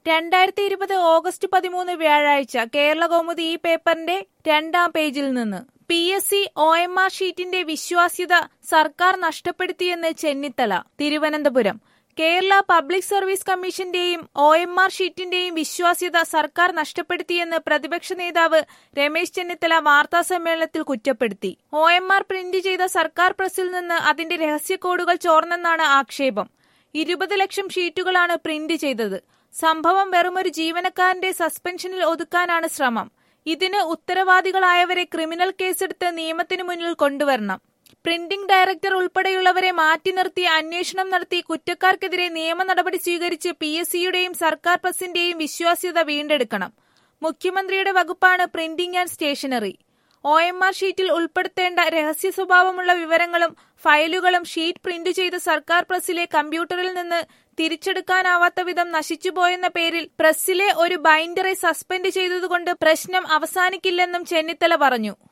രണ്ടായിരത്തി ഇരുപത് ഓഗസ്റ്റ് പതിമൂന്ന് വ്യാഴാഴ്ച കേരള കൗമുദി ഈ പേപ്പറിന്റെ രണ്ടാം പേജിൽ നിന്ന് P S C O M R ഷീറ്റിന്റെ വിശ്വാസ്യത സർക്കാർ നഷ്ടപ്പെടുത്തിയെന്ന് ചെന്നിത്തല തിരുവനന്തപുരം കേരള പബ്ലിക് സർവീസ് കമ്മീഷന്റെയും ഒ എം ആർ ഷീറ്റിന്റെയും വിശ്വാസ്യത സർക്കാർ നഷ്ടപ്പെടുത്തിയെന്ന് പ്രതിപക്ഷ നേതാവ് രമേശ് ചെന്നിത്തല വാർത്താസമ്മേളനത്തിൽ കുറ്റപ്പെടുത്തി ഒ എം ആർ പ്രിന്റ് ചെയ്ത സർക്കാർ പ്രസിൽ നിന്ന് അതിന്റെ രഹസ്യ കോഡുകൾ ചോർന്നെന്നാണ് ആക്ഷേപം ഇരുപത് ലക്ഷം ഷീറ്റുകളാണ് പ്രിന്റ് ചെയ്തത് സംഭവം വെറുമൊരു ജീവനക്കാരന്റെ സസ്പെൻഷനിൽ ഒതുക്കാനാണ് ശ്രമം ഇതിന് ഉത്തരവാദികളായവരെ ക്രിമിനൽ കേസെടുത്ത് നിയമത്തിനു മുന്നിൽ കൊണ്ടുവരണം പ്രിന്റിംഗ് ഡയറക്ടർ ഉൾപ്പെടെയുള്ളവരെ മാറ്റി നിർത്തി അന്വേഷണം നടത്തി കുറ്റക്കാർക്കെതിരെ നിയമ നടപടി സ്വീകരിച്ച് പി എസ് സിയുടെയും സർക്കാർ പ്രസിന്റെയും വിശ്വാസ്യത വീണ്ടെടുക്കണം മുഖ്യമന്ത്രിയുടെ വകുപ്പാണ് printing and stationery O M R ഷീറ്റിൽ ഉൾപ്പെടുത്തേണ്ട രഹസ്യ സ്വഭാവമുള്ള വിവരങ്ങളും ഫയലുകളും ഷീറ്റ് പ്രിന്റ് ചെയ്ത സർക്കാർ പ്രസിലെ കമ്പ്യൂട്ടറിൽ നിന്ന് തിരിച്ചെടുക്കാനാവാത്ത വിധം നശിച്ചുപോയെന്ന പേരിൽ പ്രസ്സിലെ ഒരു ബൈൻഡറെ സസ്പെൻഡ് ചെയ്തതുകൊണ്ട് പ്രശ്നം അവസാനിക്കില്ലെന്നും ചെന്നിത്തല പറഞ്ഞു